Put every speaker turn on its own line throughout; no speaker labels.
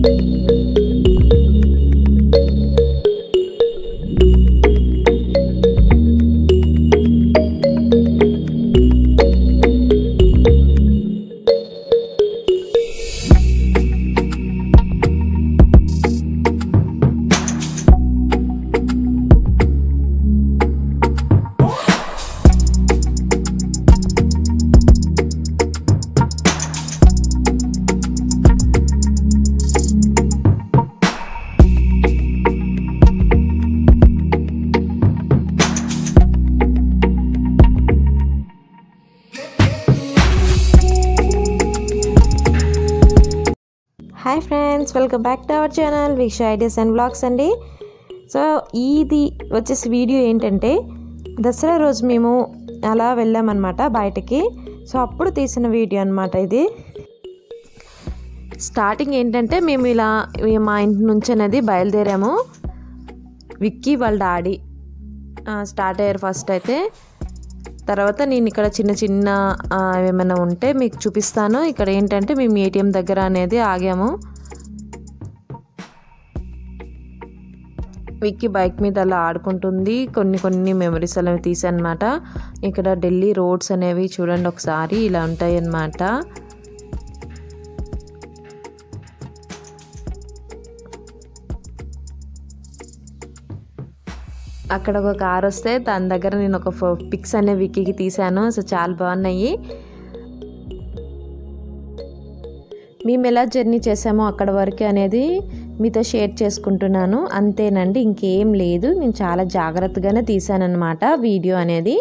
hi friends welcome back to our channel Veeksha ideas and blogs అండి so ఇది వచ్చేసి video ఏంటంటే దసరా రోజు మేము అలా వెళ్ళామన్నమాట బయటకి సో అప్పుడు తీసిన వీడియో అనమాట ఇది స్టార్టింగ్ ఏంటంటే మేము ఇలా మా ఇంటి నుంచి అనేది బయలుదేరాము విక్కీ వాళ్ళ డాడీ స్టార్ట్ అయ్యారు ఫస్ట్ అయితే తర్వాత నేను ఇక్కడ చిన్న చిన్న ఆ, ఏమైనా ఉంటే మీకు చూపిస్తాను ఇక్కడ ఏంటంటే మేము ఏటీఎం దగ్గర అనేది ఆగాము విక్కీ బైక్ మీద అలా ఆడుకుంటుంది కొన్ని కొన్ని మెమరీస్ అనేవి తీసానమాట ఇక్కడ ఢిల్లీ రోడ్స్ అనేవి చూడండి ఒకసారి ఇలా ఉంటాయి అన్నమాట అక్కడ ఒక కార్ వస్తే దాని దగ్గర నేను ఒక పిక్స్ అనే విక్కీకి తీసాను సో చాలా బాగున్నాయి మేము ఎలా జర్నీ చేసామో అక్కడ వరకు అనేది మీతో షేర్ చేసుకుంటున్నాను అంతేనండి ఇంకేం లేదు నేను చాలా జాగ్రత్తగానే తీసానన్నమాట వీడియో అనేది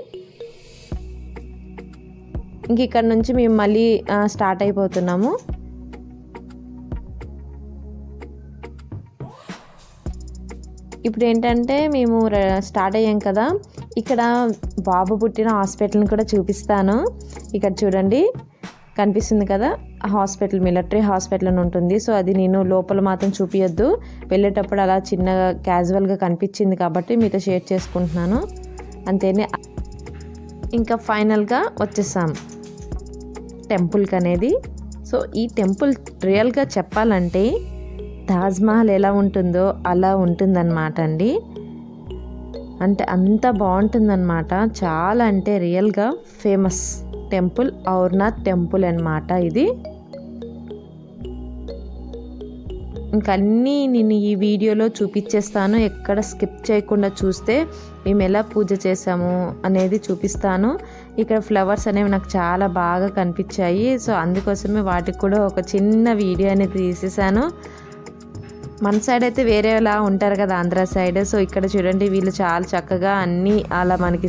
ఇంక ఇక్కడ నుంచి మేము మళ్ళీ ఆ, స్టార్ట్ అయిపోతున్నాము ఇప్పుడు ఏంటంటే మేము ర- స్టార్ట్ అయ్యాం కదా ఇక్కడ బాబు పుట్టిన హాస్పిటల్ని కూడా చూపిస్తాను ఇక్కడ చూడండి కనిపిస్తుంది కదా ఆ హాస్పిటల్ మిలిటరీ హాస్పిటల్ అని ఉంటుంది సో అది నేను లోపల మాత్రం చూపించద్దు వెళ్ళేటప్పుడు అలా చిన్నగా క్యాజువల్గా కనిపించింది కాబట్టి మీతో షేర్ చేసుకుంటున్నాను అంతేనే ఇంకా ఫైనల్గా వచ్చేసాం టెంపుల్కి అనేది సో ఈ టెంపుల్ రియల్గా చెప్పాలంటే తాజ్మహల్ ఎలా ఉంటుందో అలా ఉంటుందన్నమాట అండి అంటే అంత బాగుంటుందన్నమాట చాలా అంటే రియల్గా ఫేమస్ టెంపుల్ ఔర్నాథ్ టెంపుల్ అన్నమాట ఇది ఇంకన్నీ నేను ఈ వీడియోలో చూపించేస్తాను ఎక్కడ స్కిప్ చేయకుండా చూస్తే మేము ఎలా పూజ చేసాము అనేది చూపిస్తాను ఇక్కడ ఫ్లవర్స్ అనేవి నాకు చాలా బాగా కనిపించాయి సో అందుకోసమే వాటికి కూడా ఒక చిన్న వీడియో అనేది తీసేసాను మన సైడ్ అయితే వేరేలా ఉంటారు కదా ఆంధ్ర సైడ్ సో ఇక్కడ చూడండి వీళ్ళు చాలా చక్కగా అన్నీ అలా మనకి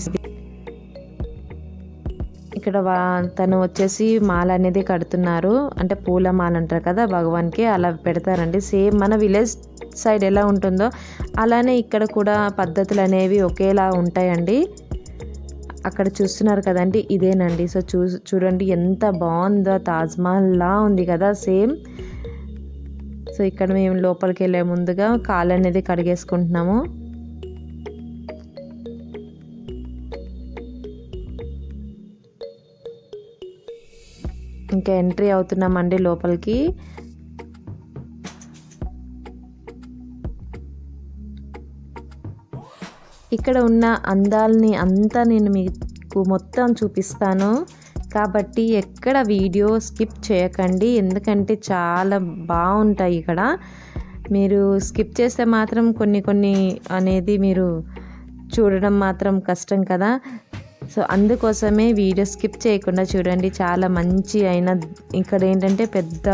ఇక్కడ వా- తను వచ్చేసి మాల అనేది కడుతున్నారు అంటే పూల మాల అంటారు కదా భగవాన్కి అలా పెడతారండి సేమ్ మన విలేజ్ సైడ్ ఎలా ఉంటుందో అలానే ఇక్కడ కూడా పద్ధతులు అనేవి ఒకేలా ఉంటాయండి అక్కడ చూస్తున్నారు కదండి ఇదేనండి సో చూ చూడండి ఎంత బాగుందో తాజ్మహల్ లా ఉంది కదా సేమ్ సో ఇక్కడ మేము లోపలికి వెళ్ళే ముందుగా కాలు అనేది కడిగేసుకుంటున్నాము ఇంకా ఎంట్రీ అవుతున్నామండి లోపలికి ఇక్కడ ఉన్న అందాలని అంతా నేను మీకు మొత్తం చూపిస్తాను కాబట్టి ఎక్కడ వీడియో స్కిప్ చేయకండి ఎందుకంటే చాలా బాగుంటాయి ఇక్కడ మీరు స్కిప్ చేస్తే మాత్రం కొన్ని కొన్ని అనేది మీరు చూడడం మాత్రం కష్టం కదా సో అందుకోసమే వీడియో స్కిప్ చేయకుండా చూడండి చాలా మంచి అయిన ఇక్కడ ఏంటంటే పెద్ద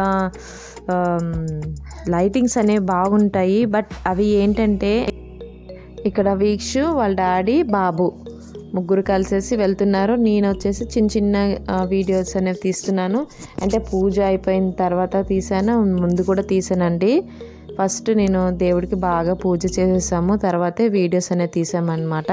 లైటింగ్స్ అనేవి బాగుంటాయి బట్ అవి ఏంటంటే ఇక్కడ వీక్షు వాళ్ళ డాడీ బాబు ముగ్గురు కలిసేసి వెళ్తున్నారు నేను వచ్చేసి చిన్న చిన్న ఆ, వీడియోస్ అనేవి తీస్తున్నాను అంటే పూజ అయిపోయిన తర్వాత తీసాను ముందు కూడా తీసానండి ఫస్ట్ నేను దేవుడికి బాగా పూజ చేసేసాము తర్వాతే వీడియోస్ అనేవి తీసామన్నమాట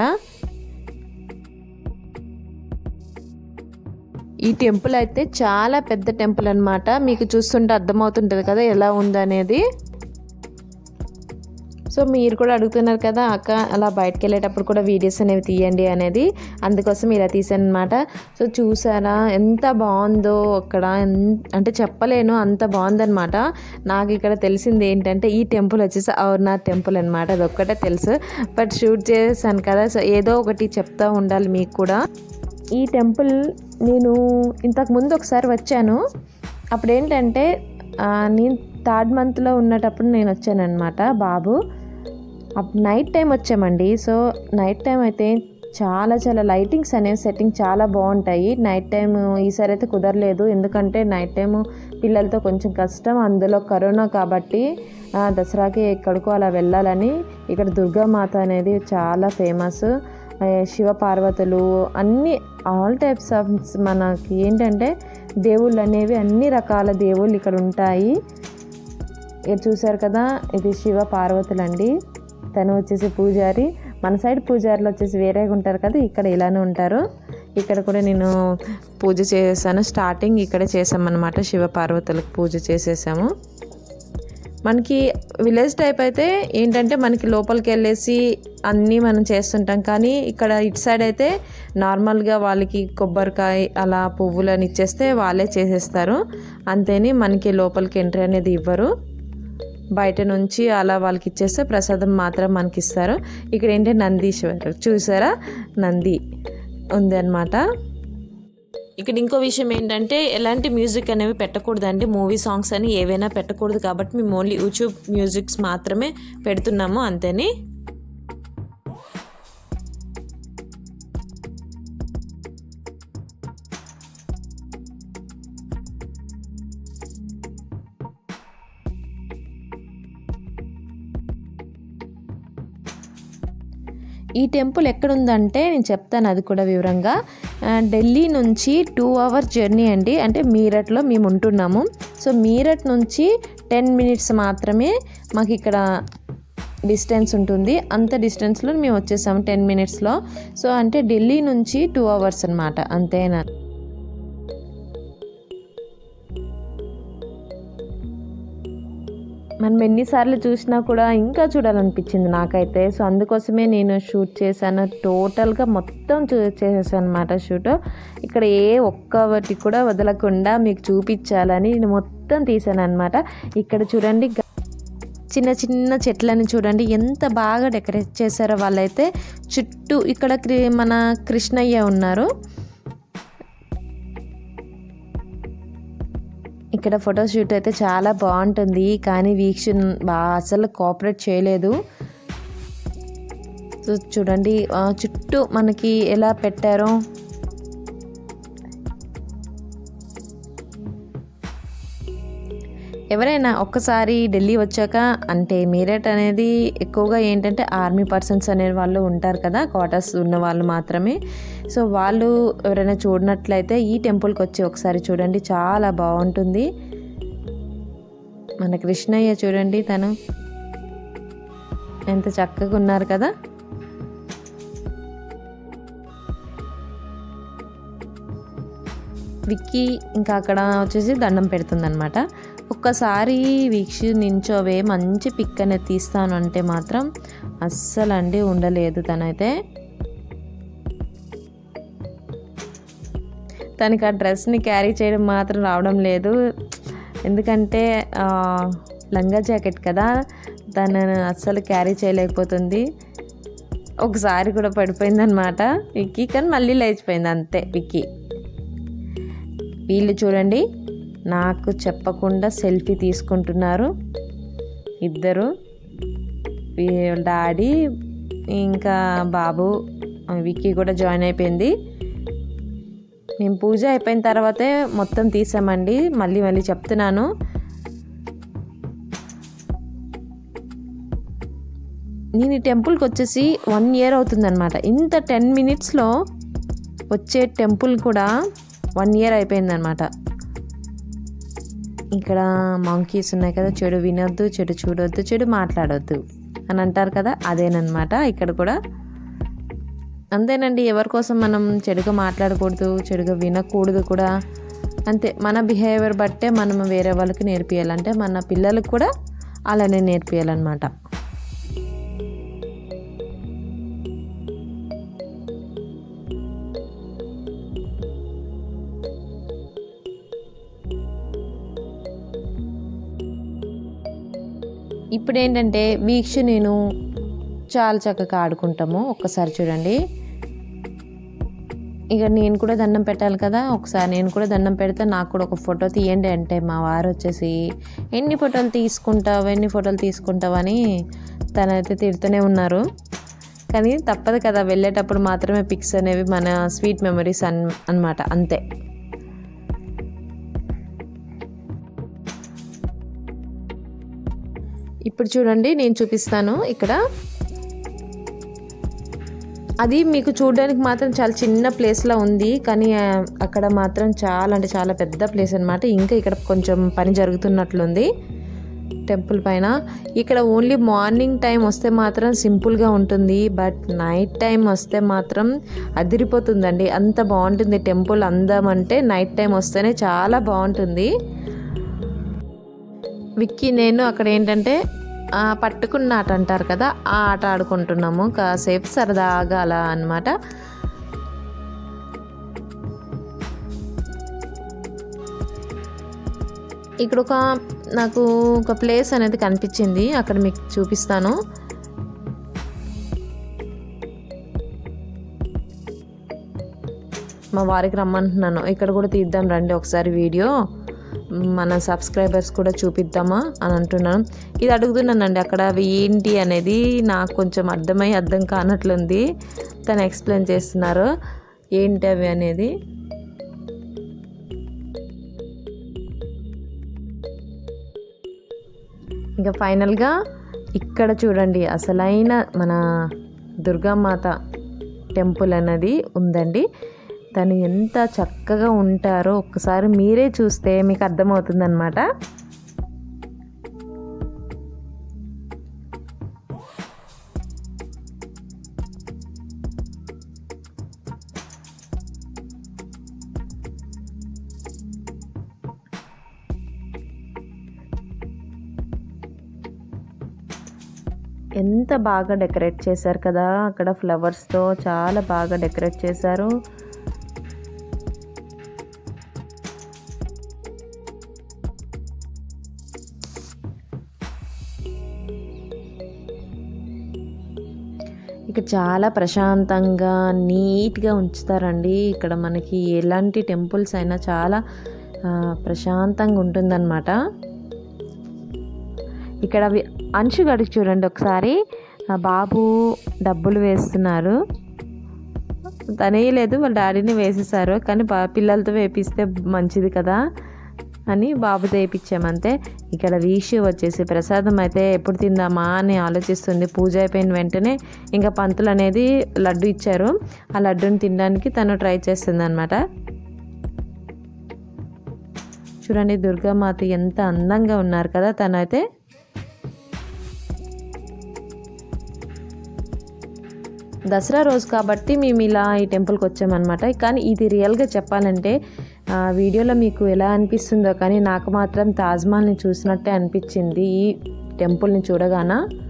ఈ టెంపుల్ అయితే చాలా పెద్ద టెంపుల్ అన్నమాట మీకు చూస్తుంటే అర్థమవుతుంటుంది కదా ఎలా ఉందనేది సో మీరు కూడా అడుగుతున్నారు కదా అక్క అలా బయటకు వెళ్ళేటప్పుడు కూడా వీడియోస్ అనేవి తీయండి అనేది అందుకోసం ఇలా తీసాను అనమాట సో చూసారా ఎంత బాగుందో అక్కడ ఎన్- అంటే చెప్పలేను అంత బాగుందన్నమాట నాకు ఇక్కడ తెలిసింది ఏంటంటే ఈ టెంపుల్ వచ్చేసి ఔర్నాథ్ టెంపుల్ అనమాట అది ఒక్కటే తెలుసు బట్ షూట్ చేశాను కదా సో ఏదో ఒకటి చెప్తా ఉండాలి మీకు కూడా ఈ టెంపుల్ నేను ఇంతకు ముందు ఒకసారి వచ్చాను అప్పుడు ఏంటంటే ఆ, నేను థర్డ్ మంత్లో ఉన్నటప్పుడు నేను వచ్చానమాట బాబు అప్పుడు నైట్ టైం వచ్చామండి సో నైట్ టైం అయితే చాలా చాలా లైటింగ్స్ అనేవి సెట్టింగ్ చాలా బాగుంటాయి నైట్ టైం ఈసారి అయితే కుదరలేదు ఎందుకంటే నైట్ టైం పిల్లలతో కొంచెం కష్టం అందులో కరోనా కాబట్టి ఆ, దసరాకి ఎక్కడికో అలా వెళ్ళాలని ఇక్కడ దుర్గామాత అనేది చాలా ఫేమస్ శివ పార్వతులు అన్ని ఆల్ టైప్స్ ఆఫ్ మనకి ఏంటంటే దేవుళ్ళు అనేవి అన్ని రకాల దేవుళ్ళు ఇక్కడ ఉంటాయి ఇది చూసారు కదా ఇది శివ పార్వతులు అండి తను వచ్చేసి పూజారి మన సైడ్ పూజారులు వచ్చేసి వేరేగా ఉంటారు కదా ఇక్కడ ఇలానే ఉంటారు ఇక్కడ కూడా నేను పూజ చేశాను స్టార్టింగ్ ఇక్కడే చేసామన్నమాట శివ పార్వతులకు పూజ చేసేసాము మనకి విలేజ్ టైప్ అయితే ఏంటంటే మనకి లోపలికి వెళ్ళేసి అన్నీ మనం చేస్తుంటాం కానీ ఇక్కడ ఇటు సైడ్ అయితే నార్మల్గా వాళ్ళకి కొబ్బరికాయ అలా పువ్వులని ఇచ్చేస్తే వాళ్ళే చేసేస్తారు అంతేని మనకి లోపలికి ఎంట్రీ అనేది ఇవ్వరు బయట నుంచి అలా వాళ్ళకి ఇచ్చేస్తే ప్రసాదం మాత్రం మనకి ఇస్తారు ఇక్కడ ఏంటి నందీశ్వరు చూసారా నంది ఉంది అనమాట ఇక్కడ ఇంకో విషయం ఏంటంటే ఎలాంటి మ్యూజిక్ అనేవి పెట్టకూడదండి మూవీ సాంగ్స్ అని ఏవైనా పెట్టకూడదు కాబట్టి మేము ఓన్లీ యూట్యూబ్ మ్యూజిక్స్ మాత్రమే పెడుతున్నాము అంతేని ఈ టెంపుల్ ఎక్కడుందంటే నేను చెప్తాను అది కూడా వివరంగా ఆ, ఢిల్లీ నుంచి టూ అవర్స్ జర్నీ అండి అంటే మీరట్లో మేము ఉంటున్నాము సో మీరట్ నుంచి టెన్ మినిట్స్ మాత్రమే మాకు ఇక్కడ డిస్టెన్స్ ఉంటుంది అంత డిస్టెన్స్లో మేము వచ్చేసాము టెన్ మినిట్స్లో సో అంటే ఢిల్లీ నుంచి టూ అవర్స్ అనమాట అంతేనా మనం ఎన్నిసార్లు చూసినా కూడా ఇంకా చూడాలనిపించింది నాకైతే సో అందుకోసమే నేను షూట్ చేశాను టోటల్గా మొత్తం చూ చేసేసాను అనమాట షూట్ ఇక్కడ ఏ ఒక్కటి కూడా వదలకుండా మీకు చూపించాలని నేను మొత్తం తీసాను అనమాట ఇక్కడ చూడండి గ- చిన్న చిన్న చెట్లని చూడండి ఎంత బాగా డెకరేట్ చేశారో వాళ్ళైతే చుట్టూ ఇక్కడ క్రి- మన కృష్ణయ్య ఉన్నారు ఇక్కడ ఫోటో షూట్ అయితే చాలా బాగుంటుంది కానీ వీక్షణ బాగా అసలు కోఆపరేట్ చేయలేదు సో చూడండి ఆ, చుట్టూ మనకి ఎలా పెట్టారో ఎవరైనా ఒక్కసారి ఢిల్లీ వచ్చాక అంటే మీరట్ అనేది ఎక్కువగా ఏంటంటే ఆర్మీ పర్సన్స్ అనే వాళ్ళు ఉంటారు కదా క్వార్టర్స్ ఉన్న వాళ్ళు మాత్రమే సో వాళ్ళు ఎవరైనా చూడనట్లయితే ఈ టెంపుల్కి వచ్చి ఒకసారి చూడండి చాలా బాగుంటుంది మన కృష్ణయ్య చూడండి తను ఎంత చక్కగా ఉన్నారు కదా విక్కీ ఇంకా అక్కడ వచ్చేసి దండం పెడుతుందనమాట ఒక్కసారి వీక్ష నించోవే మంచి పిక్ అనేది తీస్తాను అంటే మాత్రం అస్సలు అండి ఉండలేదు తనైతే తనకి ఆ డ్రెస్ని క్యారీ చేయడం మాత్రం రావడం లేదు ఎందుకంటే ఆ, లంగా జాకెట్ కదా తను అస్సలు క్యారీ చేయలేకపోతుంది ఒకసారి కూడా పడిపోయిందనమాట విక్కీ కానీ మళ్ళీ లేచిపోయింది అంతే విక్కీ వీళ్ళు చూడండి నాకు చెప్పకుండా సెల్ఫీ తీసుకుంటున్నారు ఇద్దరు వీళ్ళ డాడీ ఇంకా బాబు విక్కీ కూడా జాయిన్ అయిపోయింది మేము పూజ అయిపోయిన తర్వాతే మొత్తం తీసామండి మళ్ళీ మళ్ళీ చెప్తున్నాను నేను ఈ టెంపుల్కి వచ్చేసి వన్ ఇయర్ అవుతుందన్నమాట ఇంత టెన్ మినిట్స్లో వచ్చే టెంపుల్ కూడా వన్ ఇయర్ అయిపోయిందనమాట ఇక్కడ మంకీస్ ఉన్నాయి కదా చెడు వినొద్దు చెడు చూడొద్దు చెడు మాట్లాడొద్దు అని అంటారు కదా అదేనమాట ఇక్కడ కూడా అంతేనండి ఎవరి కోసం మనం చెడుగా మాట్లాడకూడదు చెడుగా వినకూడదు కూడా అంతే మన బిహేవియర్ బట్టే మనం వేరే వాళ్ళకి నేర్పియాలంటే మన పిల్లలకు కూడా అలానే నేర్పియాలన్నమాట ఇప్పుడు ఏంటంటే వీక్ష నేను చాలా చక్కగా ఆడుకుంటాము ఒక్కసారి చూడండి ఇక నేను కూడా దండం పెట్టాలి కదా ఒకసారి నేను కూడా దండం పెడితే నాకు కూడా ఒక ఫోటో తీయండి అంటే మా వారు వచ్చేసి ఎన్ని ఫోటోలు తీసుకుంటావు ఎన్ని ఫోటోలు తీసుకుంటావు అని తనైతే తిడుతూనే ఉన్నారు కానీ తప్పదు కదా వెళ్ళేటప్పుడు మాత్రమే పిక్స్ అనేవి మన స్వీట్ మెమరీస్ అన్ అనమాట అంతే ఇప్పుడు చూడండి నేను చూపిస్తాను ఇక్కడ అది మీకు చూడడానికి మాత్రం చాలా చిన్న ప్లేస్లో ఉంది కానీ ఆ, అక్కడ మాత్రం చాలా అంటే చాలా పెద్ద ప్లేస్ అనమాట ఇంకా ఇక్కడ కొంచెం పని జరుగుతున్నట్లుంది టెంపుల్ పైన ఇక్కడ ఓన్లీ మార్నింగ్ టైం వస్తే మాత్రం సింపుల్గా ఉంటుంది బట్ నైట్ టైం వస్తే మాత్రం అదిరిపోతుందండి అంత బాగుంటుంది టెంపుల్ అందం అంటే నైట్ టైం వస్తేనే చాలా బాగుంటుంది విక్కీ నేను అక్కడ ఏంటంటే ఆ, పట్టుకున్న ఆట అంటారు కదా ఆ ఆట ఆడుకుంటున్నాము కాసేపు సరదాగా అలా అనమాట ఇక్కడ ఒక నాకు ఒక ప్లేస్ అనేది కనిపించింది అక్కడ మీకు చూపిస్తాను మా వారికి రమ్మంటున్నాను ఇక్కడ కూడా తీద్దాం రండి ఒకసారి వీడియో మన సబ్స్క్రైబర్స్ కూడా చూపిద్దామా అని అంటున్నాను ఇది అడుగుతున్నానండి అక్కడ అవి ఏంటి అనేది నాకు కొంచెం అర్థమై అర్థం కానట్లుంది తను ఎక్స్ప్లెయిన్ చేస్తున్నారు ఏంటి అవి అనేది ఇంకా ఫైనల్గా ఇక్కడ చూడండి అసలైన మన దుర్గామాత టెంపుల్ అనేది ఉందండి తను ఎంత చక్కగా ఉంటారో ఒక్కసారి మీరే చూస్తే మీకు అర్థమవుతుందన్నమాట ఎంత బాగా డెకరేట్ చేశారు కదా అక్కడ ఫ్లవర్స్తో చాలా బాగా డెకరేట్ చేశారు ఇక చాలా ప్రశాంతంగా నీట్గా ఉంచుతారండి ఇక్కడ మనకి ఎలాంటి టెంపుల్స్ అయినా చాలా ఆ, ప్రశాంతంగా ఉంటుందన్నమాట ఇక్కడ వి- అంశు గడికి చూడండి ఒకసారి ఆ బాబు డబ్బులు వేస్తున్నారు తనే లేదు వాళ్ళ డాడీని వేసేసారు కానీ బా- పిల్లలతో వేపిస్తే మంచిది కదా అని బాబుతో వేయించామంతే ఇక్కడ వీషు వచ్చేసి ప్రసాదం అయితే ఎప్పుడు తిందామా అని ఆలోచిస్తుంది పూజ అయిపోయిన వెంటనే ఇంకా పంతులు అనేది లడ్డు ఇచ్చారు ఆ లడ్డుని తినడానికి తను ట్రై చేస్తుంది అనమాట చూడండి దుర్గామాత ఎంత అందంగా ఉన్నారు కదా తనైతే దసరా రోజు కాబట్టి మేము ఇలా ఈ టెంపుల్కి వచ్చామన్నమాట కానీ ఇది రియల్గా చెప్పాలంటే ఆ, వీడియోలో మీకు ఎలా అనిపిస్తుందో కానీ నాకు మాత్రం తాజ్మహల్ని చూసినట్టే అనిపించింది ఈ టెంపుల్ని చూడగాన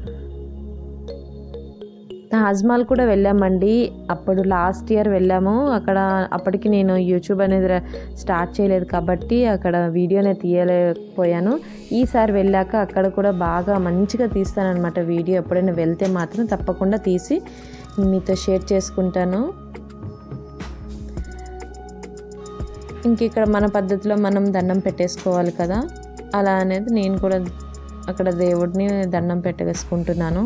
తాజ్మహల్ కూడా వెళ్ళామండి అప్పుడు లాస్ట్ ఇయర్ వెళ్ళాము అక్కడ అప్పటికి నేను యూట్యూబ్ అనేది ర- స్టార్ట్ చేయలేదు కాబట్టి అక్కడ వీడియోనే తీయలేకపోయాను ఈసారి వెళ్ళాక అక్కడ కూడా బాగా మంచిగా తీస్తానన్నమాట వీడియో ఎప్పుడైనా వెళ్తే మాత్రం తప్పకుండా తీసి మీతో షేర్ చేసుకుంటాను ఇంక ఇక్కడ మన పద్ధతిలో మనం దండం పెట్టేసుకోవాలి కదా అలా అనేది నేను కూడా అక్కడ దేవుడిని దండం పెట్టేసుకుంటున్నాను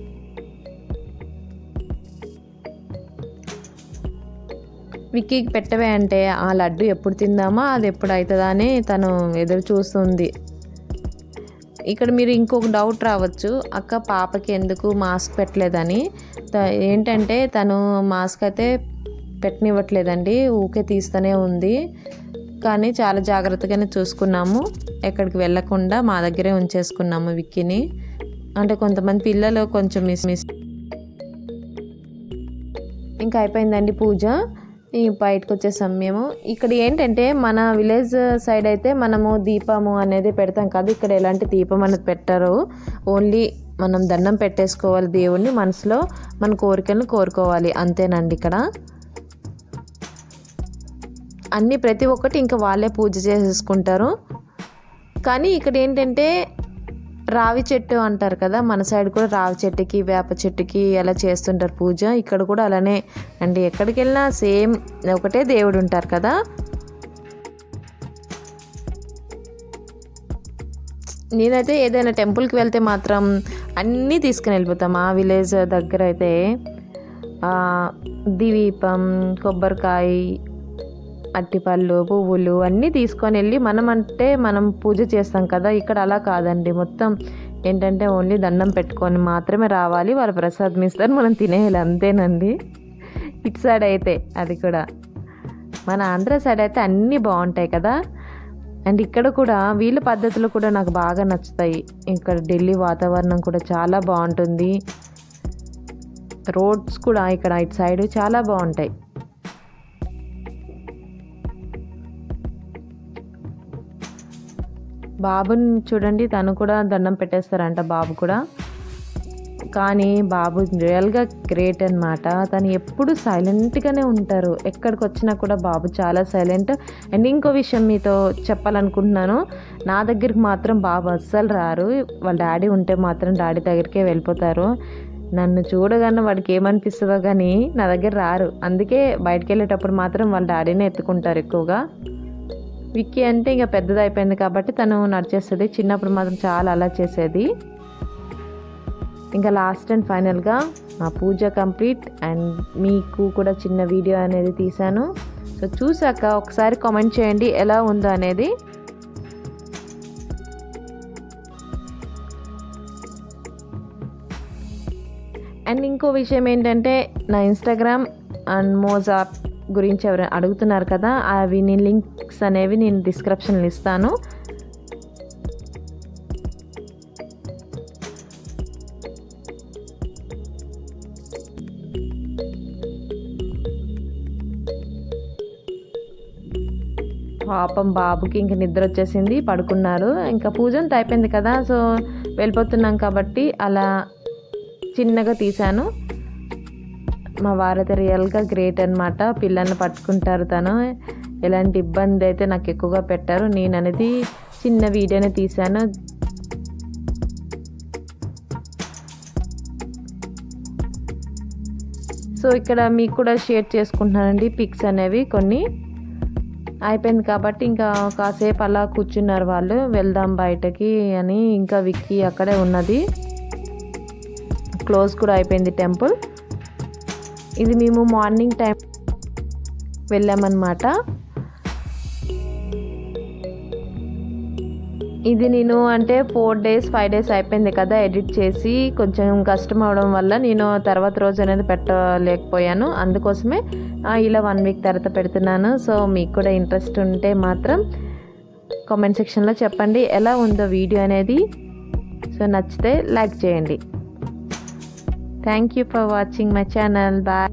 విక్కీకి పెట్టవే అంటే ఆ లడ్డు ఎప్పుడు తిందామా అది ఎప్పుడు అవుతుందా అని తను ఎదురు చూస్తుంది ఇక్కడ మీరు ఇంకొక డౌట్ రావచ్చు అక్క పాపకి ఎందుకు మాస్క్ పెట్టలేదని త- ఏంటంటే తను మాస్క్ అయితే పెట్టనివ్వట్లేదండి ఊకే తీస్తూనే ఉంది కానీ చాలా జాగ్రత్తగానే చూసుకున్నాము ఎక్కడికి వెళ్ళకుండా మా దగ్గరే ఉంచేసుకున్నాము విక్కీని అంటే కొంతమంది పిల్లలు కొంచెం మిస్ మిస్ ఇంకా అయిపోయిందండి పూజ ఈ బయటకు వచ్చేసాం మేము ఇక్కడ ఏంటంటే మన విలేజ్ సైడ్ అయితే మనము దీపము అనేది పెడతాం కాదు ఇక్కడ ఎలాంటి దీపం అనేది పెట్టరు ఓన్లీ మనం దండం పెట్టేసుకోవాలి దేవుణ్ణి మనసులో మన కోరికలను కోరుకోవాలి అంతేనండి ఇక్కడ అన్ని ప్రతి ఒక్కటి ఇంకా వాళ్ళే పూజ చేసేసుకుంటారు కానీ ఇక్కడ ఏంటంటే రావి చెట్టు అంటారు కదా మన సైడ్ కూడా రావి చెట్టుకి వేప చెట్టుకి అలా చేస్తుంటారు పూజ ఇక్కడ కూడా అలానే అండి ఎక్కడికి వెళ్ళినా సేమ్ ఒకటే దేవుడు ఉంటారు కదా నేనైతే ఏదైనా టెంపుల్కి వెళ్తే మాత్రం అన్నీ తీసుకుని వెళ్ళిపోతాం మా విలేజ్ దగ్గర అయితే ఆ, దీపం కొబ్బరికాయ అట్టిపళ్ళు పువ్వులు అన్నీ తీసుకొని వెళ్ళి మనం అంటే మనం పూజ చేస్తాం కదా ఇక్కడ అలా కాదండి మొత్తం ఏంటంటే ఓన్లీ దండం పెట్టుకొని మాత్రమే రావాలి వాళ్ళు ప్రసాదం ఇస్తారు మనం తినేయాలి అంతేనండి ఇటు సైడ్ అయితే అది కూడా మన ఆంధ్ర సైడ్ అయితే అన్నీ బాగుంటాయి కదా అండ్ ఇక్కడ కూడా వీళ్ళ పద్ధతులు కూడా నాకు బాగా నచ్చుతాయి ఇక్కడ ఢిల్లీ వాతావరణం కూడా చాలా బాగుంటుంది రోడ్స్ కూడా ఇక్కడ ఇటు సైడ్ చాలా బాగుంటాయి బాబుని చూడండి తను కూడా దండం పెట్టేస్తారంట బాబు కూడా కానీ బాబు రియల్గా గ్రేట్ అన్నమాట తను ఎప్పుడు సైలెంట్గానే ఉంటారు ఎక్కడికి వచ్చినా కూడా బాబు చాలా సైలెంట్ అండ్ ఇంకో విషయం మీతో చెప్పాలనుకుంటున్నాను నా దగ్గరికి మాత్రం బాబు అస్సలు రారు వాళ్ళ డాడీ ఉంటే మాత్రం డాడీ దగ్గరికే వెళ్ళిపోతారు నన్ను చూడగానే వాడికి ఏమనిపిస్తుందో కానీ నా దగ్గర రారు అందుకే బయటకు వెళ్ళేటప్పుడు మాత్రం వాళ్ళ డాడీనే ఎత్తుకుంటారు ఎక్కువగా విక్కీ అంటే ఇంకా పెద్దది అయిపోయింది కాబట్టి తను నడిచేస్తుంది చిన్నప్పుడు మాత్రం చాలా అలా చేసేది ఇంకా లాస్ట్ అండ్ ఫైనల్గా నా పూజ కంప్లీట్ అండ్ మీకు కూడా చిన్న వీడియో అనేది తీశాను సో చూసాక ఒకసారి కామెంట్ చేయండి ఎలా ఉందో అనేది అండ్ ఇంకో విషయం ఏంటంటే నా ఇన్స్టాగ్రామ్ అండ్ మోజాప్ గురించి ఎవరైనా అడుగుతున్నారు కదా అవి నేను లింక్స్ అనేవి నేను డిస్క్రిప్షన్లో ఇస్తాను పాపం బాబుకి ఇంక నిద్ర వచ్చేసింది పడుకున్నారు ఇంకా పూజ అంతా అయిపోయింది కదా సో వెళ్ళిపోతున్నాం కాబట్టి అలా చిన్నగా తీశాను మా వారైతే రియల్గా గ్రేట్ అనమాట పిల్లల్ని పట్టుకుంటారు తను ఎలాంటి ఇబ్బంది అయితే నాకు ఎక్కువగా పెట్టారు నేను అనేది చిన్న వీడియోనే తీశాను సో ఇక్కడ మీకు కూడా షేర్ చేసుకుంటున్నానండి పిక్స్ అనేవి కొన్ని అయిపోయింది కాబట్టి ఇంకా కాసేపు అలా కూర్చున్నారు వాళ్ళు వెళ్దాం బయటకి అని ఇంకా విక్కీ అక్కడే ఉన్నది క్లోజ్ కూడా అయిపోయింది టెంపుల్ ఇది మేము మార్నింగ్ టైం వెళ్ళామన్నమాట ఇది నేను అంటే ఫోర్ డేస్ ఫైవ్ డేస్ అయిపోయింది కదా ఎడిట్ చేసి కొంచెం కష్టం అవడం వల్ల నేను తర్వాత రోజు అనేది పెట్టలేకపోయాను అందుకోసమే ఆ, ఇలా వన్ వీక్ తర్వాత పెడుతున్నాను సో మీకు కూడా ఇంట్రెస్ట్ ఉంటే మాత్రం కామెంట్ సెక్షన్లో చెప్పండి ఎలా ఉందో వీడియో అనేది సో నచ్చితే లైక్ చేయండి thank you for watching my channel bye